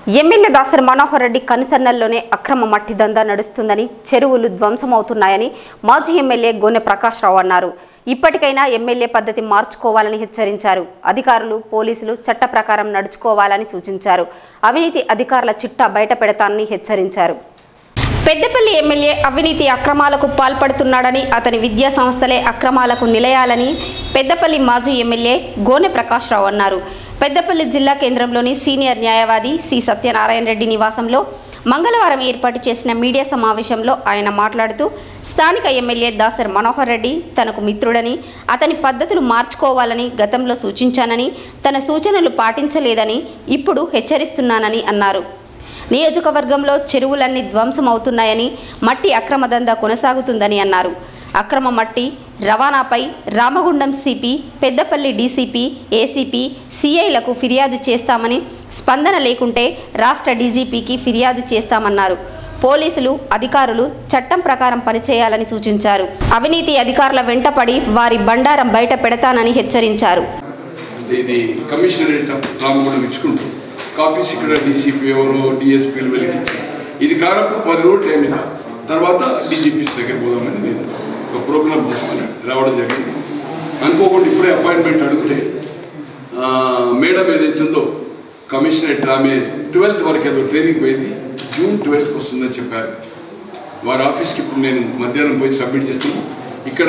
MLA Dasari Manohar Reddy కనుసన్నల్లోనే అక్రమ మట్టి దందా నడుస్తుందని చెరువులు ధ్వంసమవుతున్నాయని మాజీ ఎమ్మెల్యే గోనె ప్రకాశ్రావు అన్నారు ఇప్పటికైనా ఎమ్మెల్యే పద్ధతి మార్చుకోవాలని హెచ్చరించారు అధికారులు పోలీసులు చట్ట ప్రకారం నడుచుకోవాలని సూచించారు అవినీతి అధికారుల చిట్టా బయట పెడతానని హెచ్చరించారు పెద్దపల్లి ఎమ్మెల్యే అవినీతి అక్రమాలకు పాల్పడుతున్నాడని అతని విద్యా సంస్థలే అక్రమాలకు నిలయాలని పెద్దపల్లి మాజీ ఎమ్మెల్యే గోనె ప్రకాశ్రావు అన్నారు పెద్దపల్లి జిల్లా కేంద్రంలోని సీనియర్ న్యాయవాది సి సత్యనారాయణ రెడ్డి నివాసంలో మంగళవారం ఏర్పాటు చేసిన మీడియా సమావేశంలో ఆయన మాట్లాడుతూ స్థానిక ఎమ్మెల్యే దాసర్ మనోహర్ రెడ్డి తనకు మిత్రుడని అతని పద్ధతులు మార్చుకోవాలని గతంలో సూచించానని తన సూచనలు పాటించలేదని ఇప్పుడు హెచ్చరిస్తున్నానని అన్నారు నియోజకవర్గంలో చెరువులన్నీ ధ్వంసమవుతున్నాయని మట్టి అక్రమ దందా కొనసాగుతుందని అన్నారు అక్రమ మట్టి రవాణాపై Ramagundam CP Peddapalli DCP ACP సిఐలకు ఫిర్యాదు చేస్తామని స్పందన లేకుంటే రాష్ట్ర డీజీపీకి ఫిర్యాదు చేస్తామన్నారు పోలీసులు అధికారులు చట్టం ప్రకారం పనిచేయాలని సూచించారు అవినీతి అధికారుల వెంటపడి వారి బండారం బయట పెడతానని హెచ్చరించారు ఇది కమిషనరేట్ ఆఫ్ రామగుండం ఇచ్చుకుంటాం కాపీస్ ఇక్కడ డీసీపీ ఎవరో డిఎస్పీలు వెలిగించి ఇది కానప్పుడు పది రోజులు టైం ఇద్దాం తర్వాత డీజీపీస్ దగ్గర పోదామని నేను ఒక ప్రోగ్రామ్ చేస్తామని రావడం జరిగింది అనుకోకుండా ఇప్పుడే అపాయింట్మెంట్ అడిగితే ఆ, మేడం ఏదైతుందో కమిషనరేట్ ఆమె ట్వెల్త్ వరకు ఏదో ట్రైనింగ్ పోయింది జూన్ ట్వెల్త్కి వస్తుందని చెప్పారు వారి ఆఫీస్కి ఇప్పుడు నేను మధ్యాహ్నం పోయి సబ్మిట్ చేస్తాను ఇక్కడ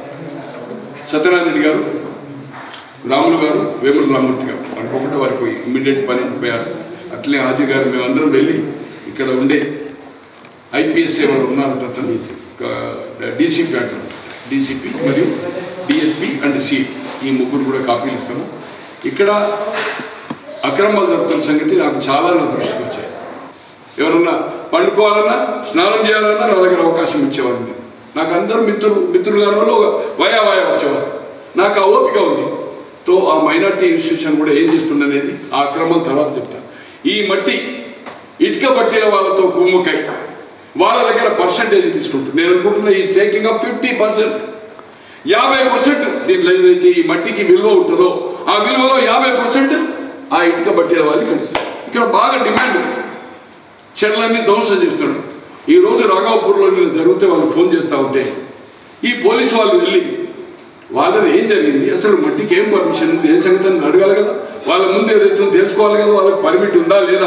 సత్యనారాయణ రెడ్డి గారు రాములు గారు వేముల రామూర్తి గారు అనుకోకుండా వారికి ఇమ్మీడియట్ పని పోయారు అట్లే హాజీ గారు మేమందరం వెళ్ళి ఇక్కడ ఉండే ఐపీఎస్ ఎవరు ఉన్నారు అతను డీసీపీ అంటారు డీసీపీ మరియు డిఎస్పీ అండ్ సి ఈ ముగ్గురు కూడా కాపీలు ఇస్తాము ఇక్కడ అక్రమాలు జరుగుతున్న సంగతి నాకు చాలా నా దృష్టికి వచ్చాయి ఎవరన్నా పండుకోవాలన్నా స్నానం చేయాలన్నా నా దగ్గర అవకాశం ఇచ్చేవాడిని నాకు అందరూ మిత్రులు మిత్రులు గారు వయా వయా వచ్చేవారు నాకు ఆ ఓపిక ఉంది తో ఆ మైనార్టీ ఇన్స్టిట్యూషన్ కూడా ఏం చేస్తుందనేది ఆ క్రమం తర్వాత చెప్తాను ఈ మట్టి ఇటుక బట్టీల వాళ్ళతో కుమ్ముకై వాళ్ళ దగ్గర పర్సంటేజ్ తీసుకుంటుంది నేను అనుకుంటున్నా ఈ టేకింగ్ అప్ ఫిఫ్టీ పర్సెంట్ యాభై పర్సెంట్ దీంట్లో ఏదైతే ఈ మట్టికి విలువ ఉంటుందో ఆ విలువలో యాభై పర్సెంట్ ఆ ఇటుక బట్టీల వాళ్ళకి కలుస్తుంది ఇక్కడ బాగా డిమాండ్ ఉంది చెట్లన్నీ ధ్వంసం చేస్తున్నాడు ఈ రోజు రాఘవపూర్లో నేను జరిగితే వాళ్ళు ఫోన్ చేస్తూ ఉంటే ఈ పోలీసు వాళ్ళు వెళ్ళి వాళ్ళది ఏం జరిగింది అసలు మట్టికి ఏం పర్మిషన్ ఉంది ఏం సంగతి అని అడగాలి కదా వాళ్ళ ముందు ఏదైతే తెలుసుకోవాలి కదా వాళ్ళకి పర్మిట్ ఉందా లేదా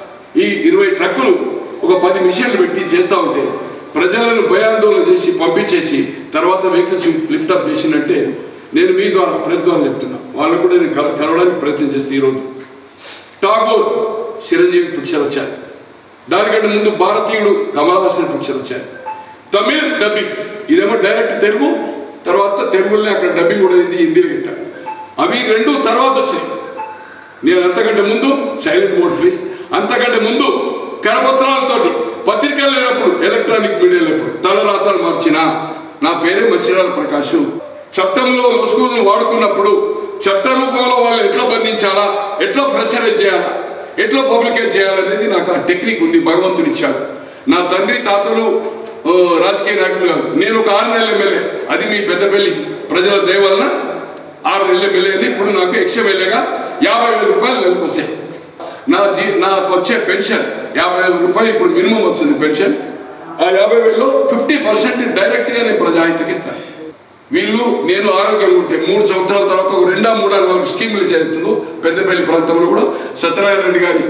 ఈ ఇరవై ట్రక్కులు ఒక పది మిషన్లు పెట్టి చేస్తూ ఉంటే ప్రజలను భయాందోళన చేసి పంపించేసి తర్వాత వెహికల్స్ లిఫ్ట్ అప్ చేసినట్టే నేను మీ ద్వారా ప్రెస్ ద్వారా చెప్తున్నా వాళ్ళకు కూడా నేను కల- కలవడానికి ప్రయత్నం చేస్తే ఈరోజు ఠాగూర్ చిరంజీవి పిక్చర్ వచ్చాయి దానికంటే ముందు భారతీయుడు కమల్ హాసన్ పిక్చర్ వచ్చాయి తమిళ్ డబ్బింగ్ ఇదేమో డైరెక్ట్ తెలుగు తర్వాత తెలుగులోనే అక్కడ డబ్బింగ్ కూడా అయింది హిందీలో గిట్ట అవి రెండు తర్వాత వచ్చినాయి నేను అంతకంటే ముందు సైలెంట్ మోడ్ ప్లీజ్ అంతకంటే ముందు కరపత్రాలతోటి పత్రికలు లేనప్పుడు ఎలక్ట్రానిక్ మీడియా లేనప్పుడు తలరాతలు మార్చిన నా పేరే మచ్చిరాల ప్రకాష్ చట్టంలో లొసుగులను వాడుకున్నప్పుడు చట్ట రూపంలో వాళ్ళు ఎట్లా బంధించాలా ఎట్లా ప్రెషరైజ్ చేయాలా ఎట్లా పబ్లికేట్ చేయాలనేది నాకు ఆ టెక్నిక్ ఉంది భగవంతుడు ఇచ్చాడు నా తండ్రి తాతలు ఆ, రాజకీయ నాయకులు కాదు నేను ఒక ఆరు నెలల ఎమ్మెల్యే అది మీ పెద్దపల్లి ప్రజల దయ వలన ఆరు నెలల ఎమ్మెల్యే అని ఇప్పుడు నాకు ఎక్స్ ఎమ్మెల్యేగా యాభై వేల రూపాయలు నెలకు వస్తాయి నా జీ నాకు వచ్చే పెన్షన్ యాభై వేల రూపాయలు ఇప్పుడు మినిమం వస్తుంది పెన్షన్ ఆ యాభై వేలలో ఫిఫ్టీ పర్సెంట్ డైరెక్ట్గా నేను ప్రజాహితకి ఇస్తాను వీళ్ళు నేను ఆరోగ్యంగా ఉంటే మూడు సంవత్సరాల తర్వాత ఒక రెండా మూడా నాలుగు స్కీములు చేస్తుందో పెద్దపల్లి ప్రాంతంలో కూడా సత్యనారాయణ రెడ్డి గారి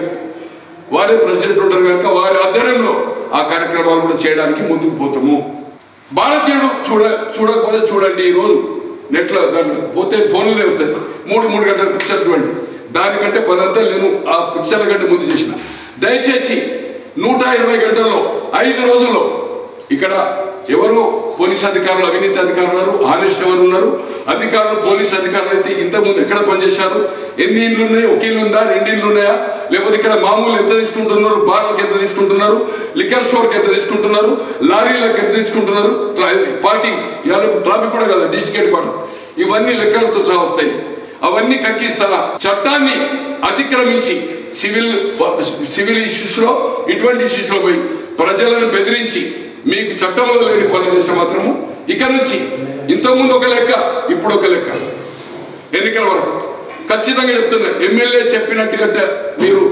వారే ప్రెసిడెంట్ ఉంటారు కనుక వారి ఆధ్వర్యంలో ఆ కార్యక్రమాలు కూడా చేయడానికి ముందుకు పోతాము భారతీయుడు చూడ చూడకపోతే చూడండి ఈ రోజు నెట్లో దాంట్లో పోతే ఫోన్లోనే వస్తాయి మూడు మూడు గంటల పిక్చర్ చూడండి దానికంటే పదంతా నేను ఆ పిక్చర్ల కంటే ముందు చేసిన దయచేసి నూట ఇరవై గంటల్లో ఐదు రోజుల్లో ఇక్కడ ఎవరు పోలీస్ అధికారులు అవినీతి అధికారులు ఉన్నారు హానెస్ట్ ఎవరు ఉన్నారు అధికారులు పోలీస్ అధికారులు అయితే ఇంతకుముందు ఎక్కడ పనిచేశారు ఎన్ని ఇండ్లు ఉన్నాయి ఒక ఇల్లు ఉందా రెండు ఇల్లు ఉన్నాయా లేకపోతే ఇక్కడ మామూలు ఎంత తీసుకుంటున్నారు బార్లకు ఎంత తీసుకుంటున్నారు లిక్కర్ స్టోర్కి ఎంత తీసుకుంటున్నారు లారీలకు ఎంత తీసుకుంటున్నారు ట్రా- పార్కింగ్ ఇవాళ ఇప్పుడు ట్రాఫిక్ కూడా కదా డిస్కెట్ పాటు ఇవన్నీ లెక్కలతో సహా వస్తాయి అవన్నీ కక్కిస్తా చట్టాన్ని అతిక్రమించి సివిల్ సివిల్ ఇష్యూస్ లో ఇటువంటి ఇష్యూస్ లో పోయి ప్రజలను బెదిరించి మీకు చట్టంలో లేని పనులు చేస్తే మాత్రము ఇక నుంచి ఇంతకుముందు ఒక లెక్క ఇప్పుడు ఒక లెక్క ఎన్నికల వరకు ఖచ్చితంగా చెప్తున్నా ఎమ్మెల్యే చెప్పినట్టుగా మీరు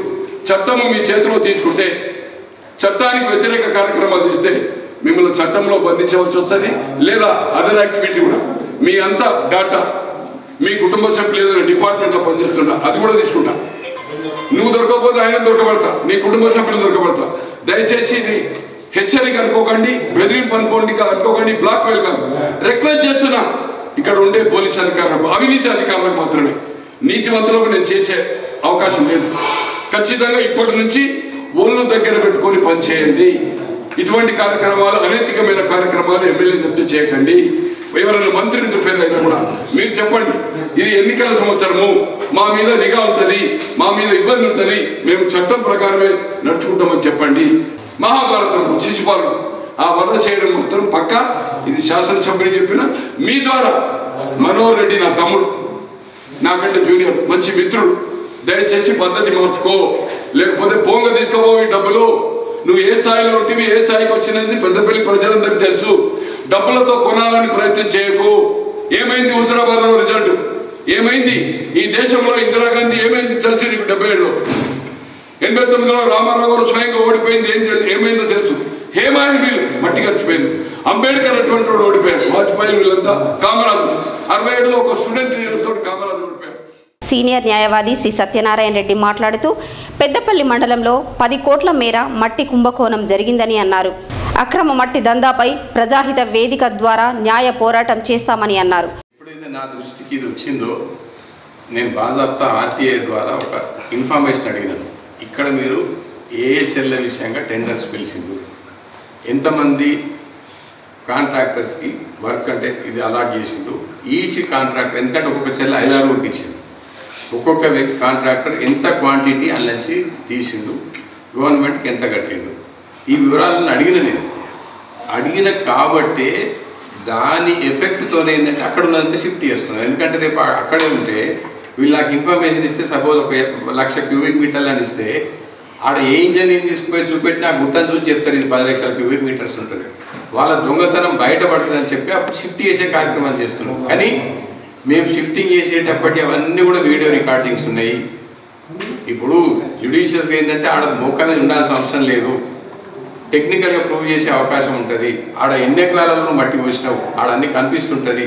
చట్టము మీ చేతిలో తీసుకుంటే చట్టానికి వ్యతిరేక కార్యక్రమాలు చేస్తే మిమ్మల్ని చట్టంలో బంధించవలసి వస్తుంది లేదా అదర్ యాక్టివిటీ కూడా మీ అంతా డాటా మీ కుటుంబ సభ్యులు ఏదైనా డిపార్ట్మెంట్లో పనిచేస్తున్నా అది కూడా తీసుకుంటా నువ్వు దొరకకపోతే ఆయన దొరకబడతా నీ కుటుంబ సభ్యులు దొరకబడతా దయచేసి ఇది హెచ్చరిక అనుకోకండి బెదిరింపు అనుకోండి అనుకోకండి బ్లాక్ మెయిల్ కాదు రిక్వెస్ట్ చేస్తున్నా ఇక్కడ ఉండే పోలీస్ అధికారులకు అవినీతి అధికారులకు మాత్రమే నీతివంతులకు నేను చేసే అవకాశం లేదు ఖచ్చితంగా ఇప్పటి నుంచి ఒళ్ళు దగ్గర పెట్టుకొని పనిచేయండి ఇటువంటి కార్యక్రమాలు అనైతికమైన కార్యక్రమాలు ఎమ్మెల్యే చెప్తే చేయకండి ఎవరైనా మంత్రి ఇంటర్ఫేర్ అయినా కూడా మీరు చెప్పండి ఇది ఎన్నికల సంవత్సరము మా మీద నిఘా ఉంటుంది మా మీద ఇబ్బంది ఉంటుంది మేము చట్టం ప్రకారమే నడుచుకుంటామని చెప్పండి మహాభారతం శిశుపాలు ఆ వధ చేయడం మాత్రం పక్క ఇది శాసనసభ్యులు చెప్పిన మీ ద్వారా మనోహర్ రెడ్డి నా తమ్ముడు నాకంటే జూనియర్ మంచి మిత్రుడు దయచేసి పద్ధతి మార్చుకో లేకపోతే పోంగ తీసుకోబోయి డబ్బులు నువ్వు ఏ స్థాయిలో ఉంటివి ఏ స్థాయికి వచ్చినది పెద్దపల్లి ప్రజలందరికీ తెలుసు డబ్బులతో కొనాలని ప్రయత్నం చేయకు ఏమైంది హుజరాబాద్ లో రిజల్ట్ ఏమైంది ఈ దేశంలో ఇందిరాగాంధీ ఏమైంది తెలిసి నీకు డెబ్బై ఏడులో ఎనభై తొమ్మిదిలో రామారావు గారు స్వయంగా ఓడిపోయింది ఏం తెలు- ఏమైందో తెలుసు హేమాయి వీళ్ళు మట్టి ఖర్చిపోయింది అంబేద్కర్ అటువంటి వాడు ఓడిపోయారు వాజ్పేయి వీళ్ళంతా కామరాజు అరవై ఏడులో ఒక స్టూడెంట్ తోటి కామరాజు ఓడిపోయారు సీనియర్ న్యాయవాది సి సత్యనారాయణ రెడ్డి మాట్లాడుతూ పెద్దపల్లి మండలంలో పది కోట్ల మేర మట్టి కుంభకోణం జరిగిందని అన్నారు అక్రమ మట్టి దందాపై ప్రజాహిత వేదిక ద్వారా న్యాయ పోరాటం చేస్తామని అన్నారు ఎప్పుడైతే నా దృష్టికి ఇది వచ్చిందో నేను బాజాబ్తా ఆర్టీఐ ద్వారా ఒక ఇన్ఫర్మేషన్ అడిగినాను ఇక్కడ మీరు ఏ ఏ చెల్ల విషయంగా టెండర్స్ పిలిచిండు ఎంతమంది కాంట్రాక్టర్స్కి వర్క్ అంటే ఇది అలాట్ చేసిండు ఈచ్ కాంట్రాక్టర్ ఎందుకంటే ఒక్కొక్క చెల్ల ఐదారుగురికి ఇచ్చిండు ఒక్కొక్క వ్యక్తి కాంట్రాక్టర్ ఎంత క్వాంటిటీ అందులోంచి తీసిండు గవర్నమెంట్కి ఎంత కట్టిండు ఈ వివరాలను అడిగిన నేను అడిగిన కాబట్టే దాని ఎఫెక్ట్తోనే ఏంటంటే అక్కడ ఉన్నదంతా షిఫ్ట్ చేస్తున్నాను ఎందుకంటే రేపు ఆ- అక్కడే ఉంటే వీళ్ళు నాకు ఇన్ఫర్మేషన్ ఇస్తే సపోజ్ ఒక ఎ- లక్ష క్యూబిక్ మీటర్లు అని ఇస్తే ఆడ ఏ ఇంజనీరింగ్ తీసుకుపోయి చూపెట్టి ఆ గుట్టను చూసి చెప్తారు ఇది పది లక్షల క్యూబిక్ మీటర్స్ ఉంటుంది వాళ్ళ దొంగతనం బయటపడుతుందని చెప్పి అప్పుడు షిఫ్ట్ చేసే కార్యక్రమం చేస్తున్నాం కానీ మేము షిఫ్టింగ్ చేసేటప్పటి అవన్నీ కూడా వీడియో రికార్డింగ్స్ ఉన్నాయి ఇప్పుడు జుడిషియస్గా ఏంటంటే ఆడ మోకాల ఉండాల్సిన అవసరం లేదు టెక్నికల్గా ప్రూవ్ చేసే అవకాశం ఉంటుంది ఆడ ఎన్ని ఎకరాలలో మట్టి పోసినావు ఆడ అన్ని కనిపిస్తుంటుంది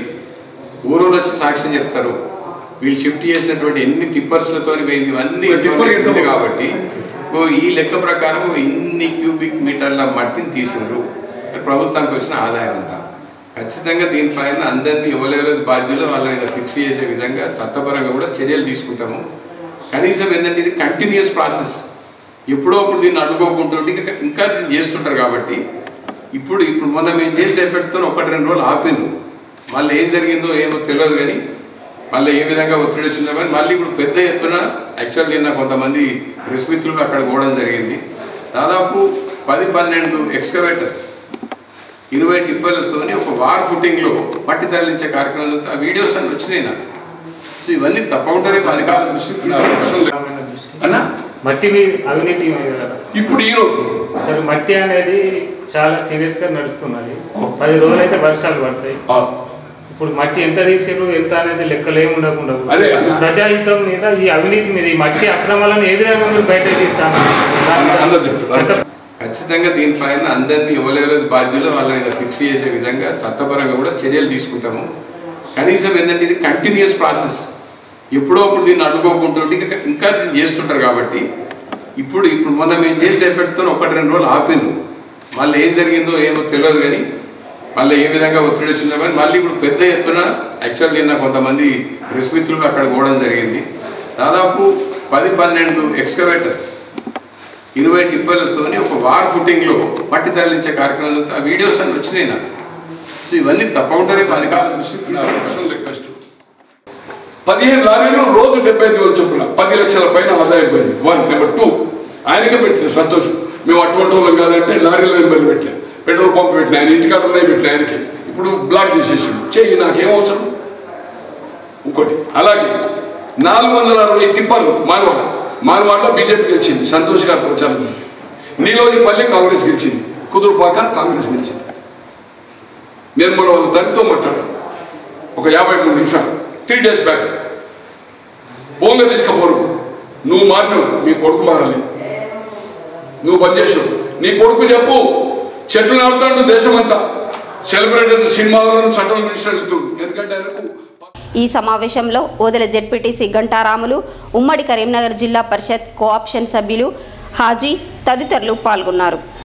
ఊరూరు వచ్చి సాక్ష్యం చెప్తారు వీళ్ళు షిఫ్ట్ చేసినటువంటి ఎన్ని టిప్పర్స్లతో పోయింది ఇవన్నీ ఒక టిప్పర్ ఎంత ఉంది కాబట్టి ఓ ఈ లెక్క ప్రకారం ఇన్ని క్యూబిక్ మీటర్ల మట్టిని తీసినారు ప్రభుత్వానికి వచ్చిన ఆదాయం అంతా ఖచ్చితంగా దీనిపైన అందరినీ ఎవరెవరైతే బాధ్యులు వాళ్ళ మీద ఫిక్స్ చేసే విధంగా చట్టపరంగా కూడా చర్యలు తీసుకుంటాము కనీసం ఏంటంటే ఇది కంటిన్యూస్ ప్రాసెస్ ఎప్పుడో అప్పుడు దీన్ని అడ్డుకోకుంటుంటే ఇంకా ఇంకా దీన్ని చేస్తుంటారు కాబట్టి ఇప్పుడు ఇప్పుడు మొన్న మేము చేసిన ఎఫెక్ట్తో ఒకటి రెండు రోజులు ఆపింది మళ్ళీ ఏం జరిగిందో ఏమో తెలియదు కానీ మళ్ళీ ఏ విధంగా ఒత్తిడి వచ్చిందో కానీ మళ్ళీ ఇప్పుడు పెద్ద ఎత్తున యాక్చువల్ నిన్న కొంతమంది ప్రెస్ మిత్రులు అక్కడ పోవడం జరిగింది దాదాపు పది పన్నెండు ఎక్స్కవేటర్స్ ఇరవై టిప్పర్లతోని ఒక వార్ ఫుటింగ్లో మట్టి తరలించే కార్యక్రమం జరుగుతుంది. ఆ వీడియోస్ అన్ని వచ్చినాయి నాకు సో ఇవన్నీ తప్పకుండా రేపు అధికారుల దృష్టికి తీసుకురావాలి అన్నా మట్టి మీ అవినీతి మీద కదా ఇప్పుడు ఈ రోజు అసలు మట్టి అనేది చాలా సీరియస్ గా నడుస్తున్నది పది రోజులైతే వర్షాలు పడతాయి ఆ, ఇప్పుడు మట్టి ఎంత తీసారు ఎంత అనేది లెక్కలేం ఉండకుండా అదే అన్న. ప్రజాహితం మీద ఈ అవినీతి మీద ఈ మట్టి అక్రమాలను ఏ విధంగా మీరు బయట తీస్తాను అన్న- అందరూ చెప్తారు. ఖచ్చితంగా దీనిపైన అందరినీ ఎవరెవరైతే బాధ్యులు వాళ్ళ మీద ఫిక్స్ చేసే విధంగా చట్టపరంగా కూడా చర్యలు తీసుకుంటాము కనీసం ఏంటంటే ఇది కంటిన్యూస్ ప్రాసెస్ ఎప్పుడో అప్పుడు దీన్ని అడ్డుకోకుంటుంటే ఇంకా ఇంకా దీన్ని చేస్తుంటారు కాబట్టి ఇప్పుడు ఇప్పుడు మొన్న మేము చేసిన ఎఫెక్ట్తో ఒకటి రెండు రోజులు ఆపింది మళ్ళీ ఏం జరిగిందో ఏమో తెలియదు కానీ మళ్ళీ ఏ విధంగా ఒత్తిడి వచ్చిందో కానీ మళ్ళీ ఇప్పుడు పెద్ద ఎత్తున యాక్చువల్ నిన్న కొంతమంది ప్రెస్ మిత్రులు అక్కడ పోవడం జరిగింది దాదాపు పది పన్నెండు ఎక్స్కవేటర్స్ ఇరవై టిప్పర్లతోని ఒక వార్ ఫుటింగ్లో మట్టి తరలించే కార్యక్రమం జరుగుతుంది. ఆ వీడియోస్ అన్ని వచ్చినాయి నాకు సో ఇవన్నీ తప్పకుండా రేపు అధికారుల దృష్టికి తీసుకురావాలి రిక్వెస్ట్ పదిహేను లారీలు రోజు డెబ్బై ఐదు వేలు చొప్పున పది లక్షల పైన ఆదాయం పోయింది వన్ నెంబర్ టూ ఆయనకే పెట్టలేదు సంతోషం మేము అటువంటి వాళ్ళం కాదంటే లారీలో ఎనభై పెట్టలేదు పెట్రోల్ పంప్ పెట్టిన ఆయన ఇంటికాడ ఉన్నాయి పెట్టిన ఆయనకి ఇప్పుడు బ్లాక్ చేసేసి చెయ్యి నాకేం అవసరం ఇంకోటి అలాగే నాలుగు వందల అరవై టిప్పర్లు మార్వాడ మార్వాడలో బీజేపీ గెలిచింది సంతోష్ గారు ప్రచారం చేస్తే నీలోజీపల్లి కాంగ్రెస్ గెలిచింది కుదురుపాక కాంగ్రెస్ గెలిచింది నేను మన వాళ్ళ తండ్రితో మాట్లాడాను ఒక యాభై మూడు నిమిషాలు త్రీ డేస్ బ్యాక్ పోంగ తీసుకపోరు నువ్వు మారినావు మీ కొడుకు మారాలి నువ్వు బంద్ చేసావు నీ కొడుకు చెప్పు చెట్లు నాడుతాడు దేశమంతా సెలబ్రేటెడ్ సినిమాలను సెంట్రల్ మినిస్టర్ వెళ్తుండు ఎందుకంటే ఆయనకు ఈ సమావేశంలో ఓదెల జెడ్పీటీసీ గంటారాములు ఉమ్మడి కరీంనగర్ జిల్లా పరిషత్ కోఆప్షన్ సభ్యులు హాజీ తదితరులు పాల్గొన్నారు